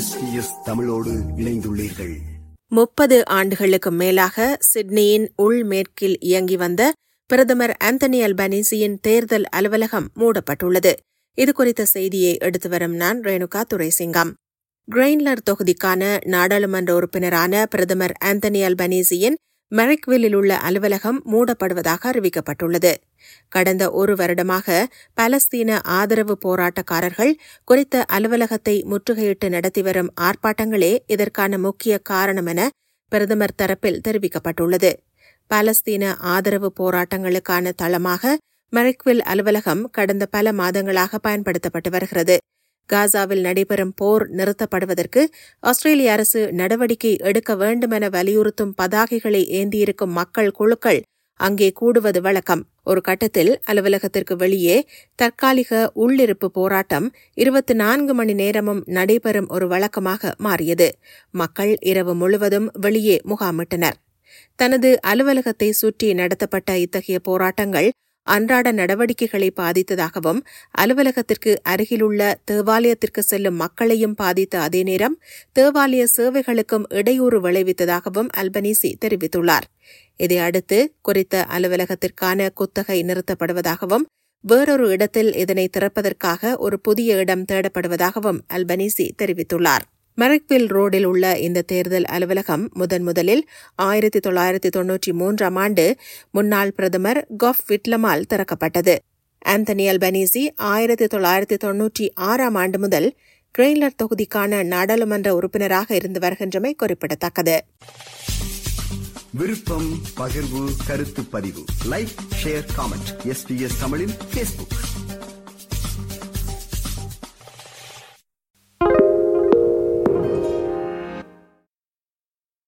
SBS தமிழோடு இணைந்துள்ளீர்கள் முப்பது ஆண்டுகளுக்கு மேலாக சிட்னியின் உள்மேற்கில் இயங்கி வந்த பிரதமர் ஆந்தனி அல்பனீசியின் தேர்தல் அலுவலகம் மூடப்பட்டுள்ளது இதுகுறித்த செய்தியை எடுத்து வரும் நான் ரேணுகா துரைசிங்கம் கிரெயின்லர் தொகுதிக்கான நாடாளுமன்ற உறுப்பினரான பிரதமர் ஆந்தனி அல்பனீசியின் மெரிக்வில்லில் உள்ள அலுவலகம் மூடப்படுவதாக அறிவிக்கப்பட்டுள்ளது கடந்த ஒரு வருடமாக பலஸ்தீன ஆதரவு போராட்டக்காரர்கள் குறித்த அலுவலகத்தை முற்றுகையிட்டு நடத்தி வரும் ஆர்ப்பாட்டங்களே இதற்கான முக்கிய காரணம் என பிரதமர் தரப்பில் தெரிவிக்கப்பட்டுள்ளது பாலஸ்தீன ஆதரவு போராட்டங்களுக்கான தளமாக மெரிக்வில் அலுவலகம் கடந்த பல மாதங்களாக பயன்படுத்தப்பட்டு வருகிறது காசாவில் நடைபெறும் போர் நிறுத்தப்படுவதற்கு ஆஸ்திரேலிய அரசு நடவடிக்கை எடுக்க வேண்டுமென வலியுறுத்தும் பதாகைகளை ஏந்தியிருக்கும் மக்கள் குழுக்கள் அங்கே கூடுவது வழக்கம் ஒரு கட்டத்தில் அலுவலகத்திற்கு வெளியே தற்காலிக உள்ளிருப்பு போராட்டம் இருபத்தி நான்கு மணி நேரமும் நடைபெறும் ஒரு வழக்கமாக மாறியது மக்கள் இரவு முழுவதும் வெளியே முகாமிட்டனர் தனது அலுவலகத்தை சுற்றி நடத்தப்பட்ட இத்தகைய போராட்டங்கள் அன்றாட நடவடிக்கைகளை பாதித்ததாகவும் அலுவலகத்திற்கு அருகிலுள்ள தேவாலயத்திற்கு செல்லும் மக்களையும் பாதித்த அதே நேரம் தேவாலய சேவைகளுக்கும் இடையூறு விளைவித்ததாகவும் அல்பனீசி தெரிவித்துள்ளார் இதையடுத்து குறித்த அலுவலகத்திற்கான குத்தகை நிறுத்தப்படுவதாகவும் வேறொரு இடத்தில் இதனை திறப்பதற்காக ஒரு புதிய இடம் தேடப்படுவதாகவும் அல்பனீசி தெரிவித்துள்ளார் மெரிக்வில் ரோடில் உள்ள இந்த தேர்தல் அலுவலகம் முதன் முதலில் ஆயிரத்தி தொள்ளாயிரத்தி தொன்னூற்றி மூன்றாம் ஆண்டு முன்னாள் பிரதமர் காஃப் விட்லமால் திறக்கப்பட்டது ஆந்தனி அல்பனீசி ஆயிரத்தி தொள்ளாயிரத்தி தொன்னூற்றி ஆறாம் ஆண்டு முதல் கிரெயின்லர் தொகுதிக்கான நாடாளுமன்ற உறுப்பினராக இருந்து வருகின்றமை குறிப்பிடத்தக்கது விருப்பம் பகிர்வு கருத்து பதிவு லைக் ஷேர் காமெண்ட் எஸ்பிஎஸ் தமிழின் பேஸ்புக்